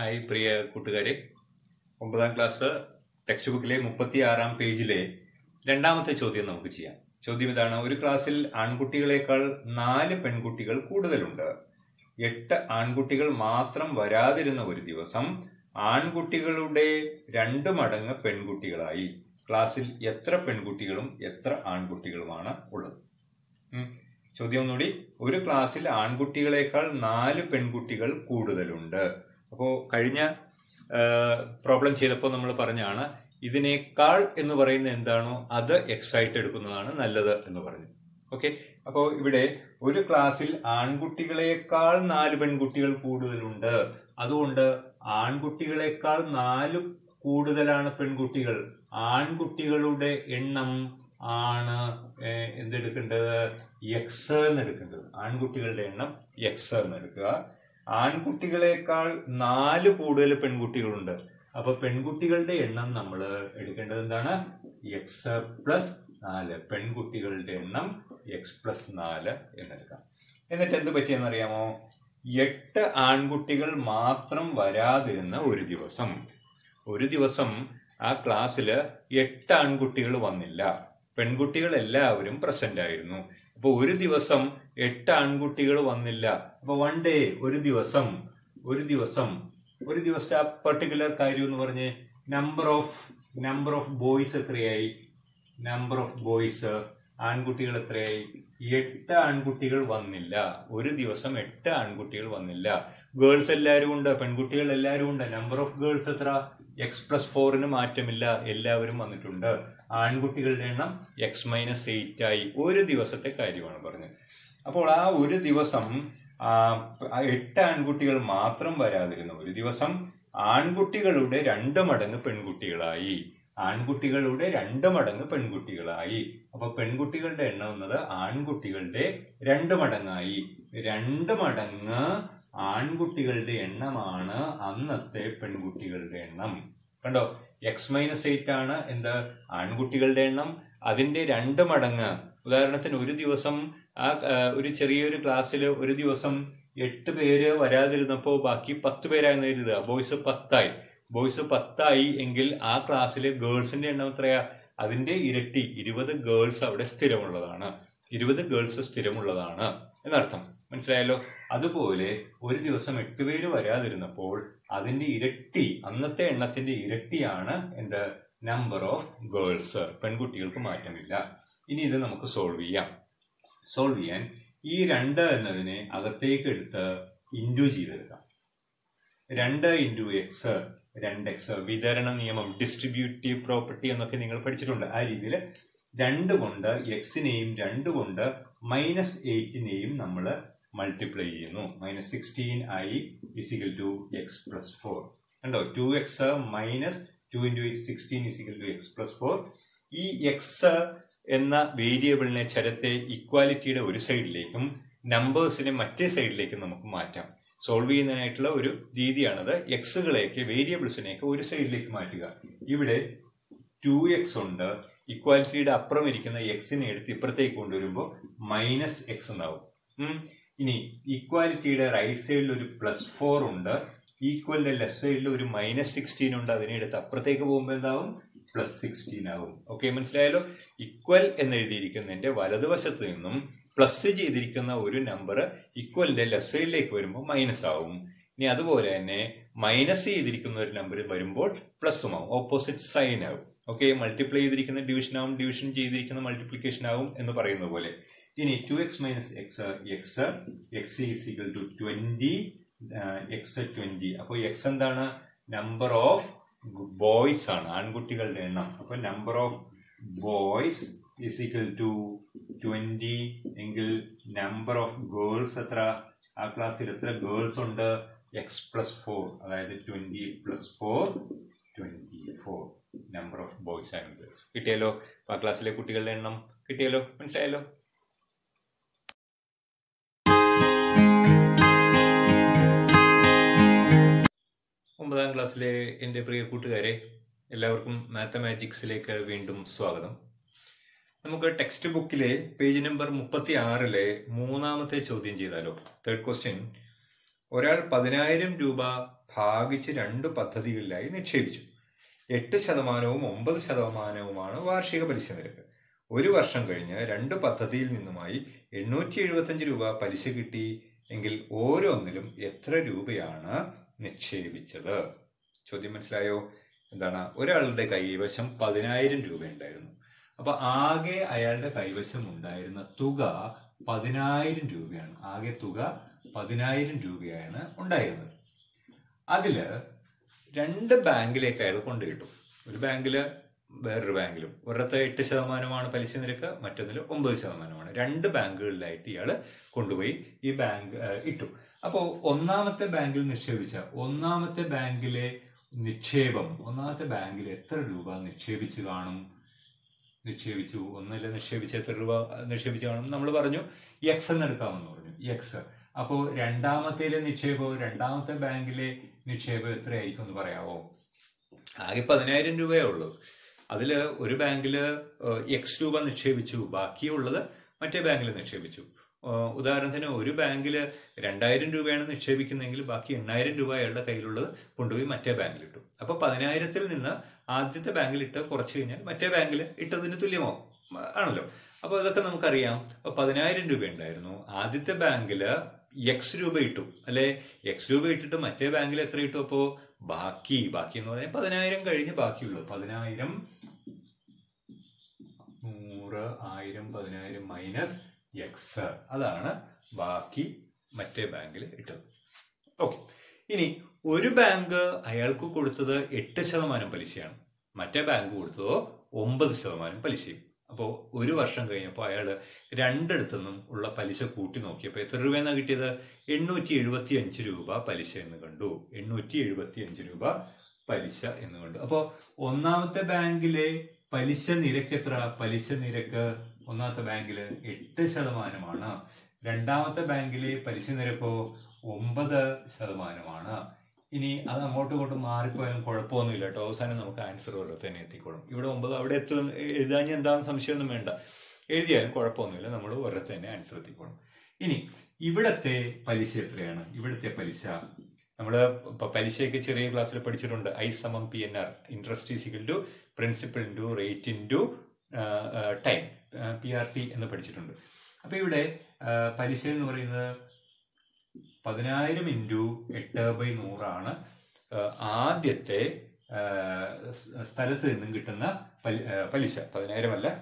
Hi പ്രിയ കൂട്ടുകാരെ ഒമ്പതാം class text ബുക്കിലെ മുപ്പത്തി ആറാം പേജിലെ രണ്ടാമത്തെ ചോദ്യം നമുക്ക് ചെയ്യാം ചോദ്യം ഇതാണ് ഒരു ക്ലാസ്സിൽ ആൺകുട്ടികളെക്കാൾ നാല് പെൺകുട്ടികൾ കൂടുതലുണ്ട് എട്ട് ആൺകുട്ടികൾ മാത്രം വരാതിരുന്ന ഒരു ദിവസം ആൺകുട്ടികളുടെ രണ്ട് മടങ്ങ് പെൺകുട്ടികളായി ക്ലാസ്സിൽ എത്ര പെൺകുട്ടികളും എത്ര ആൺകുട്ടികളുമാണ് ഉള്ളത് ഉം. ചോദ്യം ഒന്നുകൂടി ഒരു ക്ലാസ്സിൽ ആൺകുട്ടികളെക്കാൾ നാല് പെൺകുട്ടികൾ കൂടുതലുണ്ട് അപ്പോ കഴിഞ്ഞ പ്രോബ്ലം ചെയ്തപ്പോൾ നമ്മൾ പറഞ്ഞാണ് ഇതിനേക്കാൾ എന്ന് പറയുന്നത് എന്താണോ അത് എക്സ് ആയിട്ട് എടുക്കുന്നതാണ് നല്ലത് എന്ന് പറഞ്ഞു ഓക്കെ അപ്പോൾ ഇവിടെ ഒരു ക്ലാസ്സിൽ ആൺകുട്ടികളെക്കാൾ നാല് പെൺകുട്ടികൾ കൂടുതലുണ്ട് അതുകൊണ്ട് ആൺകുട്ടികളെക്കാൾ നാല് കൂടുതലാണ് പെൺകുട്ടികൾ ആൺകുട്ടികളുടെ എണ്ണം ആണ് ഏഹ്, എന്തെടുക്കേണ്ടത് എക്സ് എന്ന് എടുക്കേണ്ടത് ആൺകുട്ടികളുടെ എണ്ണം എക്സ് എന്ന് എടുക്കുക ആൺകുട്ടികളെക്കാൾ നാല് കൂടുതൽ പെൺകുട്ടികളുണ്ട് അപ്പൊ പെൺകുട്ടികളുടെ എണ്ണം നമ്മൾ എടുക്കേണ്ടത് എന്താണ് എക്സ് പ്ലസ് നാല് പെൺകുട്ടികളുടെ എണ്ണം എക്സ് പ്ലസ് നാല് എന്നെടുക്കാം എന്നിട്ട് എന്ത് പറ്റിയെന്നറിയാമോ എട്ട് ആൺകുട്ടികൾ മാത്രം വരാതിരുന്ന ഒരു ദിവസം ഒരു ദിവസം ആ ക്ലാസ്സിൽ എട്ട് ആൺകുട്ടികൾ വന്നില്ല പെൺകുട്ടികൾ എല്ലാവരും പ്രസന്റ് ആയിരുന്നു അപ്പൊ ഒരു ദിവസം എട്ട് ആൺകുട്ടികൾ വന്നില്ല അപ്പൊ വൺ ഡേ ഒരു ദിവസം ഒരു ദിവസം ഒരു ദിവസത്തെ ആ പർട്ടിക്കുലർ കാര്യം എന്ന് പറഞ്ഞ് number of number of boys എത്രയായി നമ്പർ ഓഫ് ബോയ്സ് ആൺകുട്ടികൾ എത്രയായി എട്ട് ആൺകുട്ടികൾ വന്നില്ല ഒരു ദിവസം എട്ട് ആൺകുട്ടികൾ വന്നില്ല ഗേൾസ് എല്ലാവരും ഉണ്ട് പെൺകുട്ടികൾ എല്ലാവരും ഉണ്ട് നമ്പർ ഓഫ് ഗേൾസ് എത്ര എക്സ് പ്ലസ് ഫോറിന് മാറ്റമില്ല എല്ലാവരും വന്നിട്ടുണ്ട് ആൺകുട്ടികളുടെ എണ്ണം എക്സ് മൈനസ് എയ്റ്റ് ആയി ഒരു ദിവസത്തെ കാര്യമാണ് പറഞ്ഞത് അപ്പോൾ ആ ഒരു ദിവസം ആ, ആ എട്ട് ആൺകുട്ടികൾ മാത്രം വരാതിരുന്ന ഒരു ദിവസം ആൺകുട്ടികളുടെ രണ്ട് മടങ്ങ് പെൺകുട്ടികളായി ആൺകുട്ടികളുടെ രണ്ട് മടങ്ങ് പെൺകുട്ടികളായി അപ്പൊ പെൺകുട്ടികളുടെ എണ്ണം എന്നത് ആൺകുട്ടികളുടെ രണ്ട് മടങ്ങായി രണ്ട് മടങ്ങ് ആൺകുട്ടികളുടെ എണ്ണമാണ് അന്നത്തെ പെൺകുട്ടികളുടെ എണ്ണം കണ്ടോ എക്സ് മൈനസ് എയ്റ്റ് ആണ് എന്ത് ആൺകുട്ടികളുടെ എണ്ണം അതിന്റെ രണ്ട് മടങ്ങ് ഉദാഹരണത്തിന് ഒരു ദിവസം ആ ആ, ഒരു ചെറിയൊരു ക്ലാസ്സിൽ ഒരു ദിവസം എട്ട് പേര് വരാതിരുന്നപ്പോൾ ബാക്കി പത്ത് പേരായിരുന്നു കരുതുക ബോയ്സ് പത്തായി ബോയ്സ് പത്തായി എങ്കിൽ ആ ക്ലാസ്സിലെ ഗേൾസിന്റെ എണ്ണം എത്രയാ അതിന്റെ ഇരട്ടി ഇരുപത് ഗേൾസ് അവിടെ സ്ഥിരമുള്ളതാണ് ഇരുപത് ഗേൾസ് സ്ഥിരമുള്ളതാണ് എന്നർത്ഥം മനസ്സിലായല്ലോ അതുപോലെ ഒരു ദിവസം എട്ട് പേര് വരാതിരുന്നപ്പോൾ അതിന്റെ ഇരട്ടി അന്നത്തെ എണ്ണത്തിന്റെ ഇരട്ടിയാണ് എന്ത് നമ്പർ ഓഫ് ഗേൾസ് പെൺകുട്ടികൾക്ക് മാറ്റമില്ല ഇനി ഇത് നമുക്ക് സോൾവ് ചെയ്യാം സോൾവ് ചെയ്യാൻ ഈ രണ്ട് എന്നതിനെ അകത്തേക്ക് എടുത്ത് ഇൻഡു ചെയ്തെടുക്കാം രണ്ട് ഇൻറ്റു എക്സ് രണ്ട് എക്സ് വിതരണ നിയമം ഡിസ്ട്രിബ്യൂട്ടീവ് പ്രോപ്പർട്ടി എന്നൊക്കെ നിങ്ങൾ പഠിച്ചിട്ടുണ്ട് ആ രീതിയിൽ രണ്ട് കൊണ്ട് എക്സിനെയും രണ്ട് കൊണ്ട് മൈനസ് എയ്റ്റിനെയും നമ്മൾ മൾട്ടിപ്ലൈ ചെയ്യുന്നു മൈനസ് സിക്സ്റ്റീൻ ഐ is equal to x plus four കണ്ടോ two x minus two into sixteen is equal to x plus four ഈ എക്സ് എന്ന വേരിയബിളിനെ ചരത്തെ ഇക്വാലിറ്റിയുടെ ഒരു സൈഡിലേക്കും നമ്പേഴ്സിനെ മറ്റേ സൈഡിലേക്കും നമുക്ക് മാറ്റാം സോൾവ് ചെയ്യുന്നതിനായിട്ടുള്ള ഒരു രീതിയാണത് എക്സുകളെയൊക്കെ വേരിയബിൾസിനെയൊക്കെ ഒരു സൈഡിലേക്ക് മാറ്റുക ഇവിടെ ടു എക്സ് ഉണ്ട് ഇക്വാലിറ്റിയുടെ അപ്പുറം ഇരിക്കുന്ന എക്സിനെ എടുത്ത് ഇപ്പുറത്തേക്ക് കൊണ്ടുവരുമ്പോൾ മൈനസ് എക്സ് എന്നാവും ഉം. ഇനി ഇക്വാലിറ്റിയുടെ റൈറ്റ് സൈഡിൽ ഒരു പ്ലസ് ഫോർ ഉണ്ട് ഈക്വലിന്റെ ലെഫ്റ്റ് സൈഡിൽ ഒരു മൈനസ് സിക്സ്റ്റീൻ ഉണ്ട് അതിനെ എടുത്ത് അപ്പുറത്തേക്ക് പോകുമ്പോൾ എന്താവും പ്ലസ് സിക്സ്റ്റീൻ ആവും ഓക്കെ മനസ്സിലായാലോ ഇക്വൽ എന്ന് എഴുതിയിരിക്കുന്നതിന്റെ വലതുവശത്ത് നിന്നും പ്ലസ് ചെയ്തിരിക്കുന്ന ഒരു നമ്പർ ഇക്വലിന്റെ ലെഫ്റ്റ് സൈഡിലേക്ക് വരുമ്പോൾ മൈനസ് ആവും ഇനി അതുപോലെ തന്നെ മൈനസ് ചെയ്തിരിക്കുന്ന ഒരു നമ്പർ വരുമ്പോൾ പ്ലസും ആവും ഓപ്പോസിറ്റ് സൈൻ ആവും ഓക്കെ മൾട്ടിപ്ലൈ ചെയ്തിരിക്കുന്ന ഡിവിഷൻ ആവും ഡിവിഷൻ ചെയ്തിരിക്കുന്ന മൾട്ടിപ്ലിക്കേഷൻ ആവും എന്ന് പറയുന്ന പോലെ ഇനി two x minus x x x is equal to twenty x twenty അപ്പോൾ എക്സ് എന്താണ് നമ്പർ ഓഫ് ബോയ്സ് ആണ് ആൺകുട്ടികളുടെ എണ്ണം അപ്പൊ number of boys is equal to twenty എങ്കിൽ നമ്പർ ഓഫ് ഗേൾസ് എത്ര ആ ക്ലാസ്സിൽ എത്ര ഗേൾസ് ഉണ്ട് എക്സ് പ്ലസ് ഫോർ അതായത് twenty plus four twenty four number of boys and girls കിട്ടിയല്ലോ അപ്പൊ ആ ക്ലാസ്സിലെ കുട്ടികളുടെ എണ്ണം കിട്ടിയല്ലോ മനസ്സിലായല്ലോ ഒമ്പതാം ക്ലാസ്സിലെ എൻ്റെ പ്രിയ കൂട്ടുകാരെ എല്ലാവർക്കും മാത്തമാറ്റിക്സിലേക്ക് വീണ്ടും സ്വാഗതം നമുക്ക് ടെക്സ്റ്റ് ബുക്കിലെ പേജ് നമ്പർ മുപ്പത്തി ആറിലെ മൂന്നാമത്തെ ചോദ്യം ചെയ്താലോ തേർഡ് ക്വസ്റ്റ്യൻ ഒരാൾ പതിനായിരം രൂപ ഭാഗിച്ച് രണ്ട് പദ്ധതികളിലായി നിക്ഷേപിച്ചു എട്ട് ശതമാനവും ഒമ്പത് ശതമാനവുമാണ് വാർഷിക പലിശ നിരക്ക് ഒരു വർഷം കഴിഞ്ഞ് രണ്ട് പദ്ധതിയിൽ നിന്നുമായി എണ്ണൂറ്റി എഴുപത്തഞ്ച് രൂപ പലിശ കിട്ടി എങ്കിൽ ഓരോന്നിലും എത്ര രൂപയാണ് നിക്ഷേപിച്ചത് ചോദ്യം മനസ്സിലായോ എന്താണ് ഒരാളുടെ കൈവശം പതിനായിരം രൂപ ഉണ്ടായിരുന്നു അപ്പൊ ആകെ അയാളുടെ കൈവശം ഉണ്ടായിരുന്ന തുക പതിനായിരം രൂപയാണ് ആകെ തുക പതിനായിരം രൂപയാണ് ഉണ്ടായിരുന്നത് അതില് രണ്ട് ബാങ്കിലേക്ക് അയാൾ കൊണ്ടുകിട്ടും ഒരു ബാങ്കില് വേറൊരു ബാങ്കിലും ഒരിടത്ത് എട്ട് ശതമാനമാണ് പലിശ നിരക്ക് മറ്റൊന്നിൽ ഒമ്പത് ശതമാനമാണ് രണ്ട് ബാങ്കുകളിലായിട്ട് ഇയാൾ കൊണ്ടുപോയി ഈ ബാങ്ക് ഏഹ്, ഇട്ടു അപ്പോൾ ഒന്നാമത്തെ ബാങ്കിൽ നിക്ഷേപിച്ച ഒന്നാമത്തെ ബാങ്കിലെ നിക്ഷേപം ഒന്നാമത്തെ ബാങ്കിൽ എത്ര രൂപ നിക്ഷേപിച്ചു കാണും നിക്ഷേപിച്ചു ഒന്നിൽ നിക്ഷേപിച്ച് എത്ര രൂപ നിക്ഷേപിച്ചു കാണും നമ്മൾ പറഞ്ഞു എക്സ് എന്ന് എടുക്കാമെന്ന് പറഞ്ഞു എക്സ് അപ്പോൾ രണ്ടാമത്തേലെ നിക്ഷേപം രണ്ടാമത്തെ ബാങ്കിലെ നിക്ഷേപം എത്രയായിരിക്കും എന്ന് പറയാവോ ആകെ പതിനായിരം രൂപയേ ഉള്ളൂ അതിൽ ഒരു ബാങ്കിൽ എക്സ് രൂപ നിക്ഷേപിച്ചു ബാക്കിയുള്ളത് മറ്റേ ബാങ്കിൽ നിക്ഷേപിച്ചു ഏഹ് ഉദാഹരണത്തിന് ഒരു ബാങ്കിൽ രണ്ടായിരം രൂപയാണ് നിക്ഷേപിക്കുന്നതെങ്കിൽ ബാക്കി എണ്ണായിരം രൂപ അയാളുടെ കയ്യിലുള്ളത് കൊണ്ടുപോയി മറ്റേ ബാങ്കിൽ ഇട്ടു അപ്പൊ പതിനായിരത്തിൽ നിന്ന് ആദ്യത്തെ ബാങ്കിൽ ഇട്ട് കുറച്ച് കഴിഞ്ഞാൽ മറ്റേ ബാങ്കിൽ ഇട്ടതിന് തുല്യമാവും മ- ആണല്ലോ അപ്പോൾ ഇതൊക്കെ നമുക്കറിയാം അപ്പൊ പതിനായിരം രൂപ ഉണ്ടായിരുന്നു ആദ്യത്തെ ബാങ്കിൽ എക്സ് രൂപ ഇട്ടു അല്ലെ എക്സ് രൂപ ഇട്ടിട്ട് മറ്റേ ബാങ്കിൽ എത്ര ഇട്ടു അപ്പോ ബാക്കി ബാക്കി എന്ന് പറഞ്ഞാൽ പതിനായിരം കഴിഞ്ഞ് ബാക്കിയുള്ളൂ പതിനായിരം നൂറ് ആയിരം പതിനായിരം മൈനസ് എക്സ് അതാണ് ബാക്കി മറ്റേ ബാങ്കിൽ ഇട്ടത് ഓക്കെ ഇനി ഒരു ബാങ്ക് അയാൾക്ക് കൊടുത്തത് എട്ട് ശതമാനം പലിശയാണ് മറ്റേ ബാങ്ക് കൊടുത്തതോ ഒമ്പത് ശതമാനം പലിശയും അപ്പോൾ ഒരു വർഷം കഴിഞ്ഞപ്പോൾ അയാൾ രണ്ടിടത്തുനിന്നും ഉള്ള പലിശ കൂട്ടി നോക്കിയപ്പോൾ എത്ര രൂപയെന്നാണ് കിട്ടിയത് എണ്ണൂറ്റി എഴുപത്തി അഞ്ച് രൂപ പലിശ എന്ന് കണ്ടു എണ്ണൂറ്റി എഴുപത്തി അഞ്ച് രൂപ പലിശ എന്ന് കണ്ടു അപ്പോൾ ഒന്നാമത്തെ ബാങ്കിലെ പലിശ നിരക്ക് എത്ര പലിശ നിരക്ക് ഒന്നാമത്തെ ബാങ്കില് എട്ട് ശതമാനമാണ് രണ്ടാമത്തെ ബാങ്കിലെ പലിശ നിരക്കോ ഒമ്പത് ശതമാനമാണ് ഇനി അത് അങ്ങോട്ടും ഇങ്ങോട്ടും മാറിപ്പോയാലും കുഴപ്പമൊന്നുമില്ല കേട്ടോ അവസാനം നമുക്ക് ആൻസർ ഓരോ തന്നെ എത്തിക്കോളും ഇവിടെ ഒമ്പത് അവിടെ എത്തും എഴുതാൻ എന്താണെന്ന് സംശയമൊന്നും വേണ്ട എഴുതിയാലും കുഴപ്പമൊന്നുമില്ല നമ്മൾ ഓരോ തന്നെ ആൻസർ എത്തിക്കോളും ഇനി ഇവിടത്തെ പലിശ എത്രയാണ് ഇവിടുത്തെ പലിശ നമ്മൾ പലിശയൊക്കെ ചെറിയ ക്ലാസ്സിൽ പഠിച്ചിട്ടുണ്ട് ഐ സമം P N R interest is equal to principal into rate into time P R T എന്ന് പഠിച്ചിട്ടുണ്ട് അപ്പൊ ഇവിടെ ആ, പലിശ എന്ന് പറയുന്നത് പതിനായിരം ഇൻറ്റു എട്ട് ബൈ നൂറാണ് ആ, ആദ്യത്തെ ആ, സ് സ്ഥലത്ത് നിന്നും കിട്ടുന്ന പലി- ആ, പലിശ പതിനായിരം അല്ല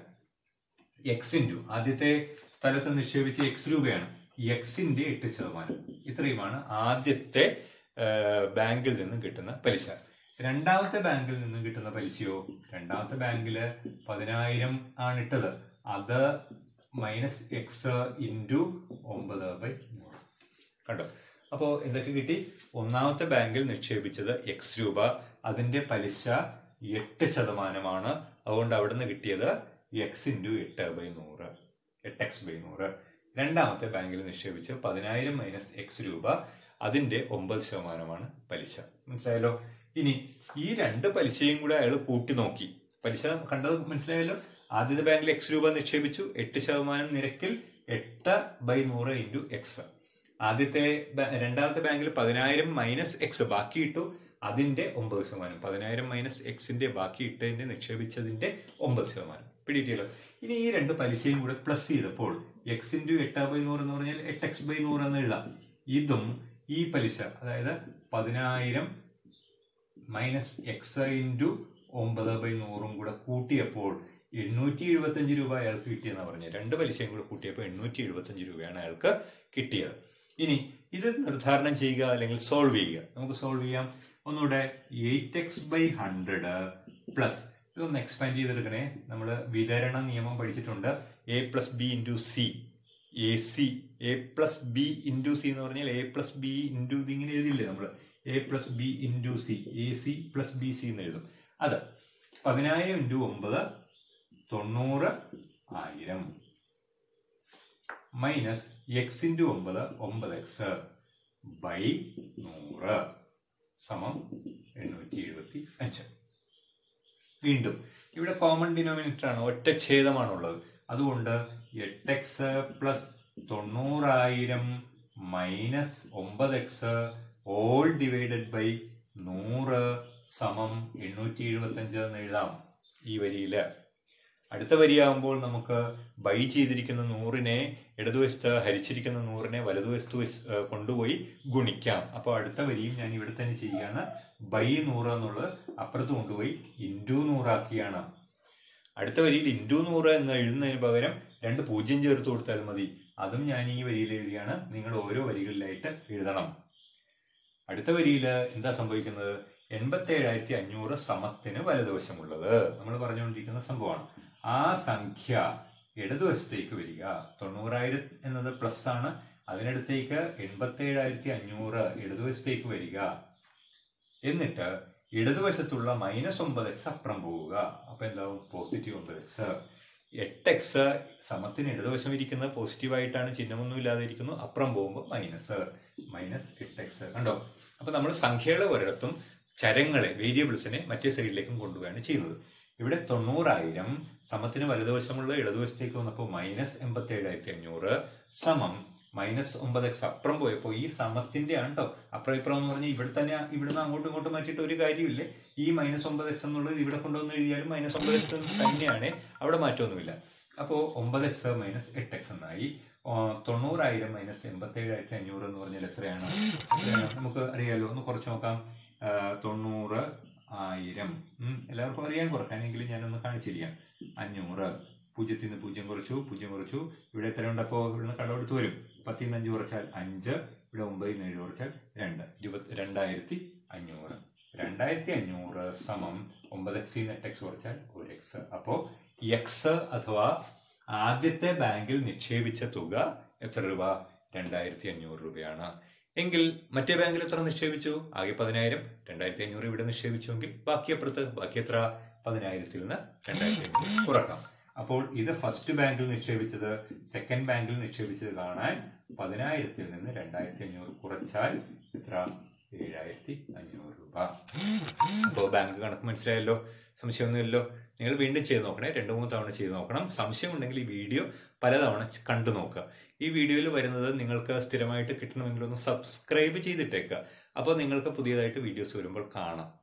എക്സ് ഇൻറ്റു ആദ്യത്തെ സ്ഥലത്ത് നിക്ഷേപിച്ച എക്സ് രൂപയാണ് എക്സിന്റെ എട്ട് ശതമാനം ഇത്രയുമാണ് ആദ്യത്തെ ആ, ബാങ്കിൽ നിന്നും കിട്ടുന്ന പലിശ രണ്ടാമത്തെ ബാങ്കിൽ നിന്നും കിട്ടുന്ന പലിശയോ രണ്ടാമത്തെ ബാങ്കില് പതിനായിരം ആണ് ഇട്ടത് അത് മൈനസ് എക്സ് ഇൻറ്റു ഒമ്പത് ബൈ നൂറ് കണ്ടോ അപ്പോ എന്തൊക്കെ കിട്ടി ഒന്നാമത്തെ ബാങ്കിൽ നിക്ഷേപിച്ചത് എക്സ് രൂപ അതിന്റെ പലിശ എട്ട് ശതമാനമാണ് അതുകൊണ്ട് അവിടെ നിന്ന് കിട്ടിയത് എക്സ് ഇൻറ്റു എട്ട് ബൈ നൂറ് എട്ട് എക്സ് ബൈ നൂറ് രണ്ടാമത്തെ ബാങ്കിൽ നിക്ഷേപിച്ച് പതിനായിരം മൈനസ് എക്സ് രൂപ അതിന്റെ ഒമ്പത് ശതമാനമാണ് പലിശ മനസ്സിലായല്ലോ ഇനി ഈ രണ്ട് പലിശയും കൂടെ അയാൾ കൂട്ടി നോക്കി പലിശ കണ്ടത് മനസ്സിലായല്ലോ ആദ്യത്തെ ബാങ്കിൽ എക്സ് രൂപ നിക്ഷേപിച്ചു എട്ട് ശതമാനം നിരക്കിൽ എട്ട് ബൈ നൂറ് ഇൻറ്റു എക്സ് ആദ്യത്തെ ബ- രണ്ടാമത്തെ ബാങ്കിൽ പതിനായിരം മൈനസ് എക്സ് ബാക്കി ഇട്ടു അതിന്റെ ഒമ്പത് ശതമാനം പതിനായിരം മൈനസ് എക്സിന്റെ ബാക്കി ഇട്ടതിന്റെ നിക്ഷേപിച്ചതിന്റെ ഒമ്പത് ശതമാനം പിടിയിട്ടില്ലോ ഇനി ഈ രണ്ട് പലിശയും കൂടെ പ്ലസ് ചെയ്തപ്പോൾ എക്സ് ഇൻറ്റു എട്ട് ബൈ നൂറ് എന്ന് പറഞ്ഞാൽ എട്ട് എക്സ് ബൈ നൂറ് എന്ന് എഴുതാം ഇതും ഈ പലിശ അതായത് പതിനായിരം മൈനസ് എക്സ് ഇൻറ്റു ഒമ്പത് ബൈ നൂറും കൂടെ കൂട്ടിയപ്പോൾ എണ്ണൂറ്റി എഴുപത്തഞ്ച് രൂപ അയാൾക്ക് കിട്ടിയെന്ന് പറഞ്ഞു രണ്ട് പലിശയും കൂടെ കൂട്ടിയപ്പോൾ എണ്ണൂറ്റി എഴുപത്തഞ്ച് രൂപയാണ് അയാൾക്ക് കിട്ടിയത് ഇനി ഇത് നിർദ്ധാരണം ചെയ്യുക അല്ലെങ്കിൽ സോൾവ് ചെയ്യുക നമുക്ക് സോൾവ് ചെയ്യാം ഒന്നുകൂടെ eight x by hundred plus ഇതൊന്ന് എക്സ്പാൻഡ് ചെയ്തെടുക്കണേ നമ്മൾ വിതരണ നിയമം പഠിച്ചിട്ടുണ്ട് A plus B into C A C A plus B into C എന്ന് പറഞ്ഞാൽ എ പ്ലസ് ബി ഇൻറ്റു ഇതിങ്ങനെ എഴുതില്ലേ നമ്മൾ A plus B into C A C plus B C എന്ന് എഴുതും അത് പതിനായിരം ഇൻറ്റു ഒമ്പത് തൊണ്ണൂറ് ആയിരം മൈനസ് എക്സ് ഇൻറ്റു ഒമ്പത് ഒമ്പത് എക്സ് ബൈ നൂറ് സമം എണ്ണൂറ്റി എഴുപത്തി അഞ്ച് വീണ്ടും ഇവിടെ കോമൺ ഡിനോമിനേറ്റർ ആണ് ഒറ്റ ഛേദമാണുള്ളത് അതുകൊണ്ട് എട്ട് എക്സ് പ്ലസ് തൊണ്ണൂറായിരം മൈനസ് ഒമ്പത് എക്സ് ഓൾ ഡിവൈഡഡ് ബൈ നൂറ് സമം എണ്ണൂറ്റി എഴുപത്തി അഞ്ച് എന്ന് എഴുതാം ഈ വരിയില് അടുത്ത വരിയാകുമ്പോൾ നമുക്ക് ബൈ ചെയ്തിരിക്കുന്ന നൂറിനെ ഇടതുവശത്ത് ഹരിച്ചിരിക്കുന്ന നൂറിനെ വലതുവശത്ത് വെച്ച്, ഏഹ്, കൊണ്ടുപോയി ഗുണിക്കാം അപ്പോൾ അടുത്ത വരിയും ഞാൻ ഇവിടെ തന്നെ ചെയ്യുകയാണ് ബൈ നൂറ് എന്നുള്ളത് അപ്പുറത്ത് കൊണ്ടുപോയി ഇൻറ്റു നൂറാക്കിയാണ് അടുത്ത വരിയിൽ ഇൻറ്റു നൂറ് എന്ന് എഴുതുന്നതിന് പകരം രണ്ട് പൂജ്യം ചേർത്ത് കൊടുത്താൽ മതി അതും ഞാൻ ഈ വരിയിൽ എഴുതിയാണ് നിങ്ങൾ ഓരോ വരികളിലായിട്ട് എഴുതണം അടുത്ത വരിയിൽ എന്താ സംഭവിക്കുന്നത് എൺപത്തി ഏഴായിരത്തി അഞ്ഞൂറ് സമത്തിന് വലതുവശമുള്ളത് നമ്മൾ പറഞ്ഞുകൊണ്ടിരിക്കുന്ന സംഭവമാണ് ആ സംഖ്യ ഇടതുവശത്തേക്ക് വരിക തൊണ്ണൂറായിരം എന്നത് പ്ലസ് ആണ് അതിനടുത്തേക്ക് എൺപത്തി ഏഴായിരത്തി അഞ്ഞൂറ് ഇടതുവശത്തേക്ക് വരിക എന്നിട്ട് ഇടതുവശത്തുള്ള മൈനസ് ഒമ്പത് എക്സ് അപ്പുറം പോവുക അപ്പൊ എന്താവും പോസിറ്റീവ് ഒമ്പത് എക്സ് എട്ട് എക്സ് സമത്തിന് ഇടതുവശം ഇരിക്കുന്നത് പോസിറ്റീവ് ആയിട്ടാണ് ചിഹ്നമൊന്നും ഇല്ലാതെ ഇരിക്കുന്നു അപ്പുറം പോകുമ്പോൾ മൈനസ് മൈനസ് എട്ട് എക്സ് കണ്ടോ അപ്പൊ നമ്മൾ സംഖ്യകളെ ഒരിടത്തും ചരങ്ങളെ വേരിയബിൾസിനെ മറ്റേ സൈഡിലേക്കും കൊണ്ടുപോവുകയാണ് ചെയ്യുന്നത് ഇവിടെ തൊണ്ണൂറായിരം സമത്തിന് വലതുവശമുള്ള ഇടതുവശത്തേക്ക് വന്നപ്പോൾ മൈനസ് എൺപത്തി ഏഴായിരത്തി അഞ്ഞൂറ് സമം മൈനസ് ഒമ്പത് എക്സ് അപ്പുറം പോയപ്പോൾ ഈ സമത്തിന്റെ ആണ് കേട്ടോ അപ്പുറം ഇപ്പുറം എന്ന് പറഞ്ഞാൽ ഇവിടെ തന്നെ ഇവിടുന്ന് അങ്ങോട്ടും ഇങ്ങോട്ടും മാറ്റിയിട്ട് ഒരു കാര്യമില്ലേ ഈ മൈനസ് ഒമ്പത് എക്സ് എന്നുള്ളത് ഇവിടെ കൊണ്ടുവന്ന് എഴുതിയാലും മൈനസ് ഒമ്പത് എക്സ് തന്നെയാണ് അവിടെ മാറ്റമൊന്നുമില്ല അപ്പോൾ ഒമ്പത് എക്സ് മൈനസ് എട്ട് എക്സ് എന്നായി ആ, തൊണ്ണൂറായിരം മൈനസ് എൺപത്തി ഏഴായിരത്തി അഞ്ഞൂറ് എന്ന് പറഞ്ഞാൽ എത്രയാണ് എത്രയാണ്? നമുക്ക് അറിയാലോ ഒന്ന് കുറച്ച് നോക്കാം ആ, തൊണ്ണൂറ് ആയിരം ഉം, എല്ലാവർക്കും അറിയാൻ കുറക്കാനെങ്കിലും ഞാനൊന്ന് കാണിച്ചിരിക്കാം അഞ്ഞൂറ് പൂജ്യത്തിൽ നിന്ന് പൂജ്യം കുറച്ചു പൂജ്യം കുറച്ചു ഇവിടെ എത്ര ഉണ്ട് അപ്പോൾ ഇവിടുന്ന് കടമെടുത്ത് വരും പത്തിൽ നിന്ന് അഞ്ച് കുറച്ചാൽ അഞ്ച് ഇവിടെ ഒമ്പതിൽ നിന്ന് ഏഴ് കുറച്ചാൽ രണ്ട് ഇരുപത്തി രണ്ടായിരത്തി അഞ്ഞൂറ് രണ്ടായിരത്തി അഞ്ഞൂറ് സമം ഒമ്പത് എക്സിൽ നിന്ന് എട്ട് എക്സ് കുറച്ചാൽ ഒരു എക്സ് അപ്പോൾ എക്സ് അഥവാ ആദ്യത്തെ ബാങ്കിൽ നിക്ഷേപിച്ച തുക എത്ര രൂപ രണ്ടായിരത്തി അഞ്ഞൂറ് രൂപയാണ് എങ്കിൽ മറ്റേ ബാങ്കിൽ എത്ര നിക്ഷേപിച്ചു ആകെ പതിനായിരം രണ്ടായിരത്തി അഞ്ഞൂറ് ഇവിടെ നിക്ഷേപിച്ചുവെങ്കിൽ ബാക്കി അപ്പുറത്ത് ബാക്കി എത്ര പതിനായിരത്തിൽ നിന്ന് രണ്ടായിരത്തി അഞ്ഞൂറ് കുറക്കാം അപ്പോൾ ഇത് ഫസ്റ്റ് ബാങ്കിൽ നിക്ഷേപിച്ചത് സെക്കൻഡ് ബാങ്കിൽ നിക്ഷേപിച്ചത് കാണാൻ പതിനായിരത്തിൽ നിന്ന് രണ്ടായിരത്തി അഞ്ഞൂറ് കുറച്ചാൽ എത്ര ഏഴായിരത്തി അഞ്ഞൂറ് രൂപ അപ്പോൾ ബാങ്ക് കണക്ക് മനസ്സിലായല്ലോ സംശയമൊന്നുമില്ലല്ലോ നിങ്ങൾ വീണ്ടും ചെയ്ത് നോക്കണേ രണ്ട് മൂന്ന് തവണ ചെയ്ത് നോക്കണം സംശയമുണ്ടെങ്കിൽ ഈ വീഡിയോ പലതവണ ച- കണ്ടു നോക്കുക ഈ വീഡിയോയിൽ വരുന്നത് നിങ്ങൾക്ക് സ്ഥിരമായിട്ട് കിട്ടണമെങ്കിൽ ഒന്ന് സബ്സ്ക്രൈബ് ചെയ്തിട്ടേക്കുക അപ്പോൾ നിങ്ങൾക്ക് പുതിയതായിട്ട് വീഡിയോസ് വരുമ്പോൾ കാണാം